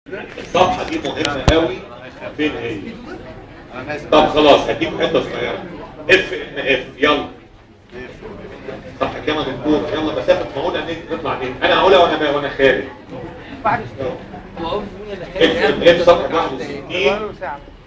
الصفحه دي مهمه قوي فين هي طب خلاص هديك حته صغيره اف ان اف يلا صح كام يا دكتور يلا مسافه ما اقولها نيجي نطلع نيجي انا هقولها وانا وانا خارج اف ان اف صفحه 61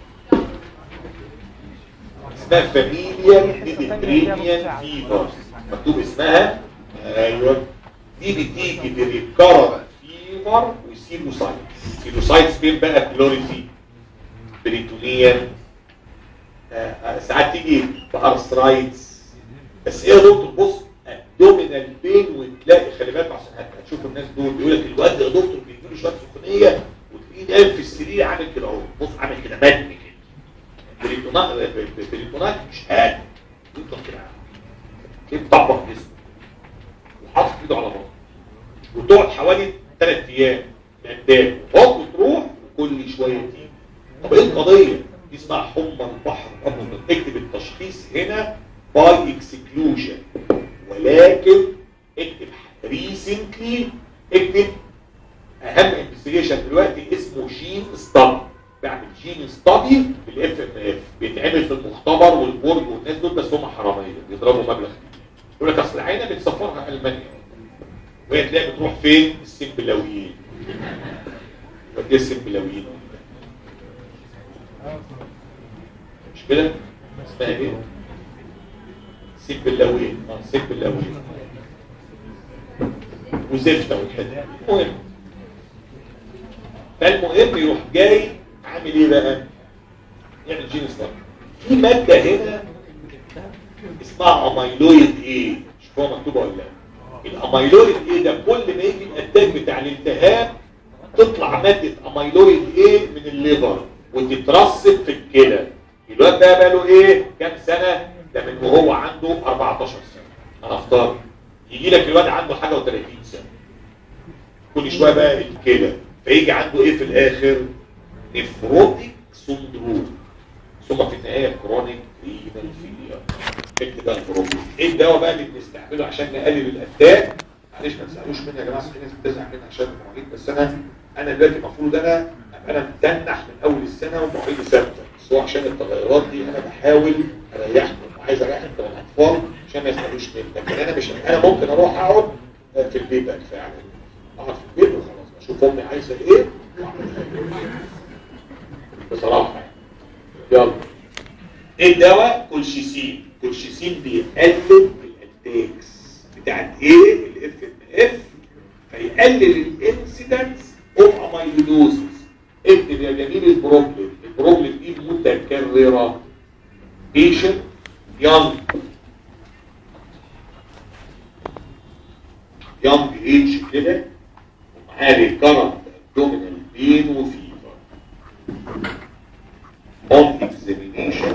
اسمها فاميليا ميديترينيان فيفر مكتوب اسمها ايوه دي بتيجي بريكارنت فيفر وسيلوسايتس سيلوسايتس فين بقى بلوريتي بريتونيان آه ساعات تيجي بارثرايتس بس ايه يا دكتور بص ابدومينال بين وتلاقي خلي بالك عشان هتشوف الناس دول بيقول لك الواد يا دكتور بيجي له شويه سخونيه وتلاقيه نايم في السرير عامل كده اهو بص عامل كده مدني كده بريتونات بريتونات مش قادر يفضل كده كده مطبق جسمه وحاطط ايده على بطنه وتقعد حوالي ثلاث ايام قدام هوب وتروح وكل شويه تيجي طب ايه القضيه؟ دي اسمها حمى البحر الابيض اكتب التشخيص هنا باي اكسكلوجن ولكن اكتب ريسنتلي اكتب اهم انفستيجيشن دلوقتي اسمه جين ستادي بعمل جين ستادي في الاف ام اف بيتعمل في المختبر والبورد والناس دول بس هم حراميه بيضربوا مبلغ يقول لك اصل العينه بتسفرها المانيا وهي تلاقي بتروح فين؟ السنبلاويين ودي السنبلاويين مش كده؟ اسمها ايه؟ سنبلاويين اه سنبلاويين وزفته والحته المهم فالمهم يروح جاي عامل ايه بقى؟ يعمل جين ستارت في ماده هنا اسمها اميلويد ايه شوف هو مكتوبه ولا لا الاميلويد ايه ده كل ما يجي الاتاك بتاع الالتهاب تطلع ماده اميلويد ايه من الليفر وتترسب في الكلى الواد ده بقى له ايه كام سنه ده من وهو عنده 14 سنه انا افترض يجي لك الواد عنده حاجه و30 سنه كل شويه بقى الكلى فيجي عنده ايه في الاخر نفروتيك سندروم ثم في النهايه كرونيك رينال فيلير اكتب بقى البروبلم ايه الدواء بقى اللي بنستعمله عشان نقلل الاتاك معلش ما تسالوش مني يا جماعه في ناس بتزعل مني عشان المواعيد بس انا انا دلوقتي المفروض انا ابقى انا متنح من اول السنه ومواعيدي ثابته بس هو عشان التغيرات دي انا بحاول اريحهم وعايز اريح الاطفال عشان ما يسالوش مني لكن انا مش انا ممكن اروح اقعد في البيت بقى فعلا اقعد في البيت وخلاص اشوف امي عايزه ايه بصراحه يلا ايه الدواء كولشيسين كولشيسين بيقلل الاتاكس بتاعت ايه الاف ام اف فيقلل الانسيدنس اوف اميلوزيس اكتب يا جميل البروبلم البروبلم دي متكرره بيشنت يونج يونج ايج كده ومعاه ريكارنت ابدومينال بين وفيفر on examination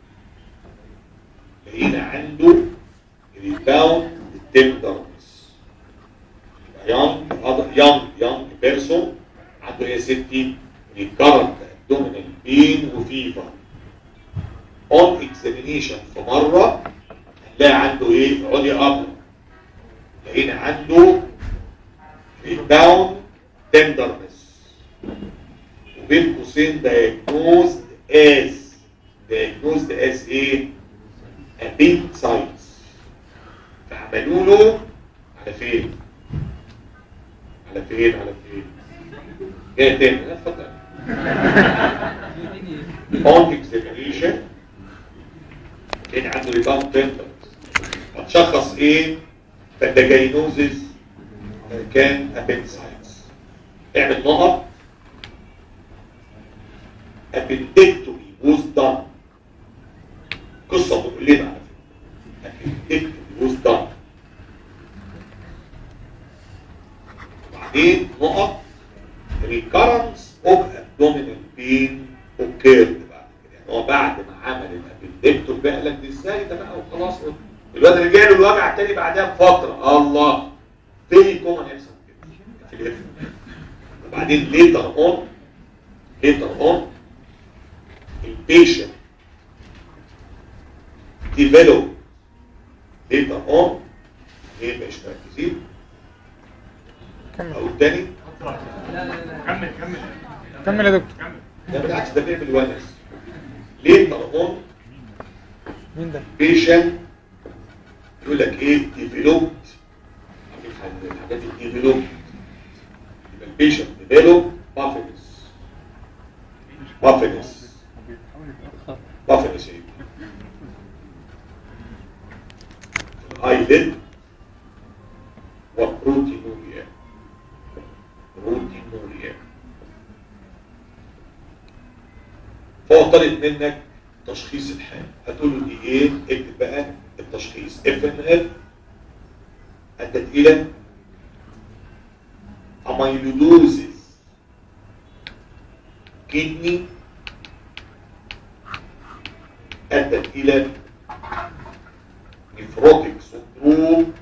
لقينا عنده rebound tenderness young young young person عنده يا ستي recurrent abdominal pain وفيفر on examination في مرة هنلاقي عنده ايه عضي ابيض لقينا عنده rebound tenderness وبين قوسين diagnosed as diagnosed as ايه appendicitis فعملوا له على فين على فين على فين جاي تاني لا اتفضل on examination كان عنده rebound tenderness هتشخص ايه فالدجاينوزز كان appendicitis اعمل نقط appendectomy was done قصة مؤلمة على فكرة appendectomy was done وبعدين نقط recurrence of abdominal pain occurred بعد كده يعني هو بعد ما عمل الابندكتور بقى لك دي ازاي ده بقى وخلاص الواد اللي جاي له الوجع تاني بعدها بفترة الله فيري كومن يحصل كده في الاف وبعدين later on later on البيشنت develop later on ليه مش مركزين او التاني كمل كمل كمل يا دكتور ده بالعكس ده بيعمل ونس ليه طالما مين ده بيشنت يقول لك ايه ديفلوبد الحاجات الديفلوبد يبقى البيشنت ديفلوب بافنس بافنس بافنس ايه الايلid وبروتينوريا بروتينوريا فهو طالب منك تشخيص الحالة هتقول له دي ايه اكتب بقى التشخيص اف ام اف ادت الى اميلودوزيس كدني ادت الى نفروتيك سندروم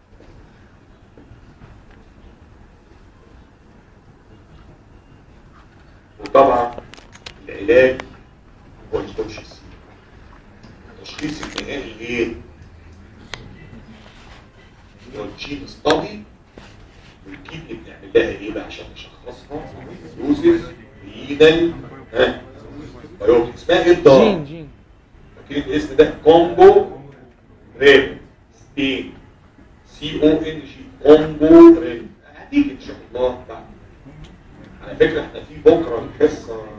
وطبعا العلاج هو الكونشس التشخيص النهائي ايه؟ هو الجين ستادي والكيد بنعمل لها ايه بقى عشان نشخصها يوزز رينال ها بايوتي اسمها ايه الدار؟ جين جين فاكرين الاسم ده كومبو ريب ستين سي او ان جي كومبو ريب هتيجي ان شاء الله بعد على فكره احنا في بكره الحصه